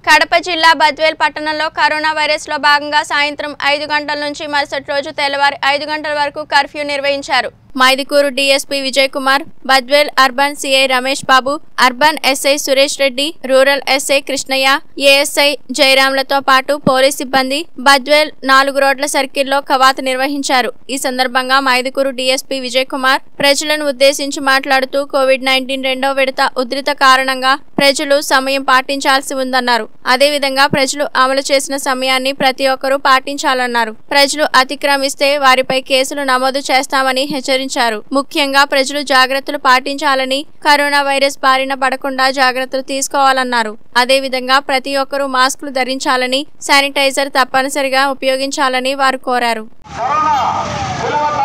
కడప జిల్లా బద్వేల్ పట్టణంలో corona virus లో భాగంగా సాయంత్రం ఐదు గంటల నుంచి మరుసటి రోజు తెల్లవారి ఐదు గంటల వరకు కర్ఫ్యూ నిర్వహించారు Mydukur DSP Vijay Kumar Badvel urban CI Ramesh Babu urban SI Suresh Reddy rural SI Krishnaiah ASI జయరాంలతో పాటు పోలీస్ సిబ్బంది బద్వేల్ నాలుగు రోడ్ల సర్కిల్లో కవాతు నిర్వహించారు ఈ సందర్భంగా మైదుకూరు డీఎస్పీ విజయ్ కుమార్ ప్రజలను ఉద్దేశించి మాట్లాడుతూ కోవిడ్ నైన్టీన్ రెండో విడత ఉధృత కారణంగా ప్రజలు సమయం పాటించాల్సి ఉందన్నారు అదేవిధంగా ప్రజలు అమలు చేసిన సమయాన్ని ప్రతి ఒక్కరూ పాటించాలన్నారు ప్రజలు అతిక్రమిస్తే వారిపై కేసులు నమోదు చేస్తామని హెచ్చరించారు ముఖ్యంగా ప్రజలు జాగ్రత్తలు పాటించాలని కరోనా వైరస్ బారిన పడకుండా జాగ్రత్తలు తీసుకోవాలన్నారు అదేవిధంగా ప్రతి ఒక్కరూ మాస్కులు ధరించాలని శానిటైజర్ తప్పనిసరిగా ఉపయోగించాలని వారు కోరారు కరోనా విలువ